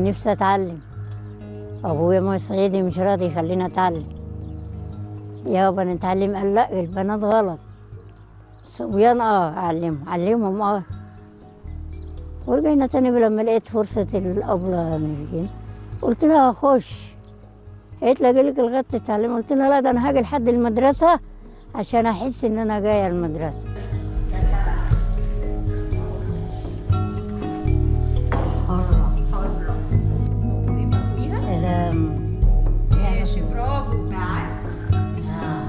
كان نفسي اتعلم ابويا ما صعيدي مش راضي يخليني اتعلم يابا نتعلم قال لا البنات غلط الصبيان اه اعلمهم علمهم اه ورجعنا تاني لما لقيت فرصة الأبلة نرجين قلت لها أخش قالت لي أجيلك لغاية تتعلم قلت لها لا ده أنا هاجي لحد المدرسة عشان أحس إن أنا جاية المدرسة حرة حرة لطيفة فيها سلام ماشي برافو تعال آه.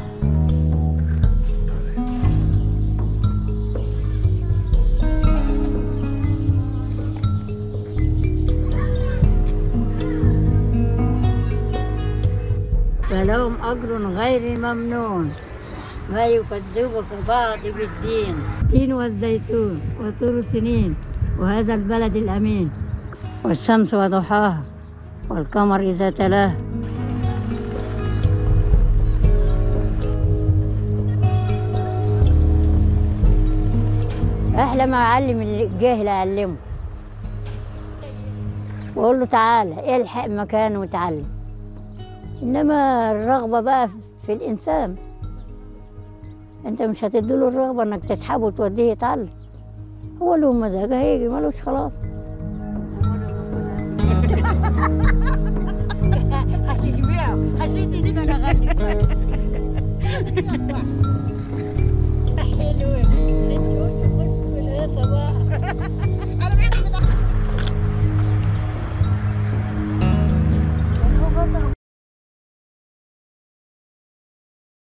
فلهم أجر غير ممنون ما يكذبك بعض بالدين التين والزيتون وطور سنين وهذا البلد الأمين والشمس وضحاها والقمر إذا تلاها احلى ما اعلم الجاهل اعلمه واقول له تعالى الحق مكان وتعلم انما الرغبه بقى في الانسان انت مش هتديله الرغبه انك تسحبه وتوديه يتعلم هو له مزاج هيجي ملوش خلاص هتشبعه حسيت ان انا غني حلو